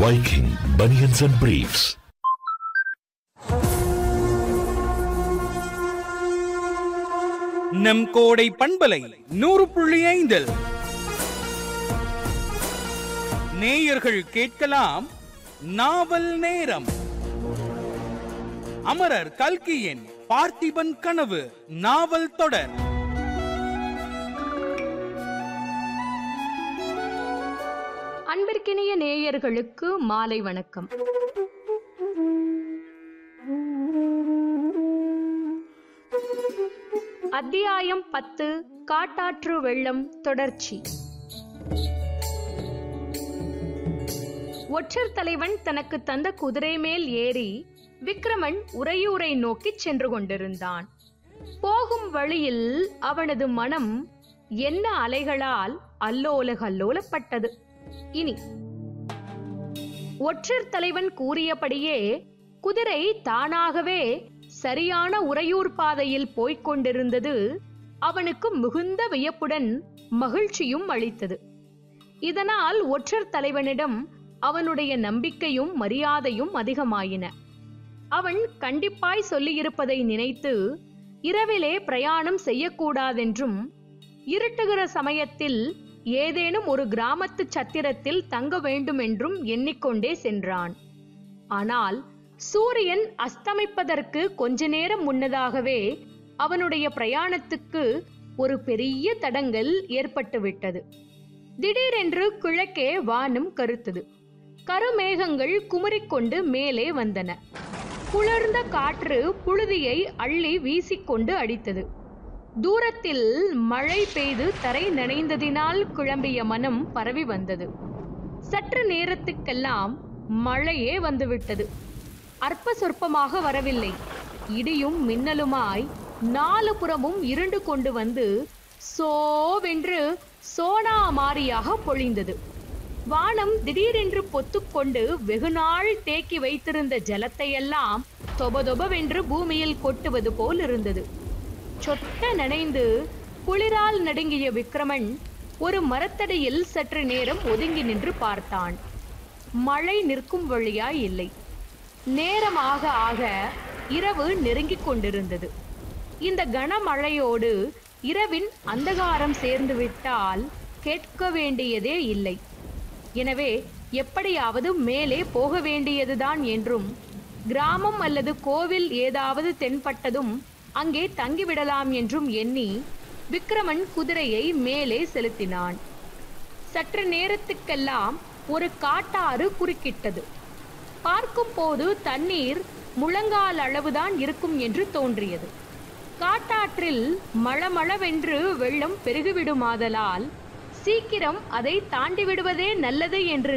Viking Bunions and Briefs. நம் கோடை பண்பலை நூறு புள்ளி ஐந்தில் நேயர்கள் கேட்கலாம் நாவல் நேரம் அமரர் கல்கியின் பார்த்திபன் கனவு நாவல் தொடர் அன்பிற்கினிய நேயர்களுக்கு மாலை வணக்கம் அத்தியாயம் பத்து காட்டாற்று வெள்ளம் தொடர்ச்சி ஒற்றர் தலைவன் தனக்கு தந்த குதிரை மேல் ஏறி விக்ரமன் உறையூரை நோக்கிச் சென்று கொண்டிருந்தான் போகும் வழியில் அவனது மனம் என்ன அலைகளால் அல்லோல கல்லோலப்பட்டது இனி ஒற்றர் தலைவன் கூறியபடியே குதிரை தானாகவே சரியான உறையூர் பாதையில் போய்க் கொண்டிருந்தது அவனுக்கு மிகுந்த வியப்புடன் மகிழ்ச்சியும் அளித்தது இதனால் ஒற்றர் தலைவனிடம் அவனுடைய நம்பிக்கையும் மரியாதையும் அதிகமாயின அவன் கண்டிப்பாய் சொல்லியிருப்பதை நினைத்து இரவிலே பிரயாணம் செய்யக்கூடாதென்றும் இருட்டுகிற சமயத்தில் ஏதேனும் ஒரு கிராமத்து சத்திரத்தில் தங்க வேண்டுமென்றும் எண்ணிக்கொண்டே சென்றான் ஆனால் சூரியன் அஸ்தமிப்பதற்கு கொஞ்ச நேரம் முன்னதாகவே அவனுடைய பிரயாணத்துக்கு ஒரு பெரிய தடங்கல் ஏற்பட்டுவிட்டது திடீரென்று கிழக்கே வானம் கருத்தது கருமேகங்கள் குமுறிக்கொண்டு மேலே வந்தன குளிர்ந்த காற்று புழுதியை அள்ளி வீசிக்கொண்டு அடித்தது தூரத்தில் மழை பெய்து தரை நனைந்ததினால் கிளம்பிய மனம் பரவி வந்தது சற்று நேரத்துக்கெல்லாம் மழையே வந்துவிட்டது அற்ப சொற்பமாக வரவில்லை இடியும் மின்னலுமாய் நாலு புறமும் இருண்டு கொண்டு வந்து சோவென்று சோனா மாரியாக பொழிந்தது வானம் திடீரென்று பொத்துக்கொண்டு வெகுநாள் தேக்கி வைத்திருந்த ஜலத்தையெல்லாம் தொபதொபவென்று பூமியில் கொட்டுவது போல் இருந்தது சொட்ட நனைந்து குளிரால் நடுங்கிய விக்ரமன் ஒரு மரத்தடியில் சற்று நேரம் ஒதுங்கி நின்று பார்த்தான் மழை நிற்கும் வழியாய் இல்லை நேரமாக ஆக இரவு நெருங்கிக் கொண்டிருந்தது இந்த கனமழையோடு இரவின் அந்தகாரம் சேர்ந்து விட்டால் கேட்க வேண்டியதே இல்லை எனவே எப்படியாவது மேலே போக வேண்டியதுதான் என்றும் கிராமம் அல்லது கோவில் ஏதாவது தென்பட்டதும் அங்கே தங்கிவிடலாம் என்றும் எண்ணி விக்ரமன் குதிரையை மேலே செலுத்தினான் சற்று நேரத்துக்கெல்லாம் ஒரு காட்டாறு குறுக்கிட்டது பார்க்கும் போது தண்ணீர் முழங்கால் அளவுதான் இருக்கும் என்று தோன்றியது காட்டாற்றில் மளமளவென்று வெள்ளம் பெருகிவிடுமாதலால் சீக்கிரம் அதை தாண்டி விடுவதே நல்லது என்று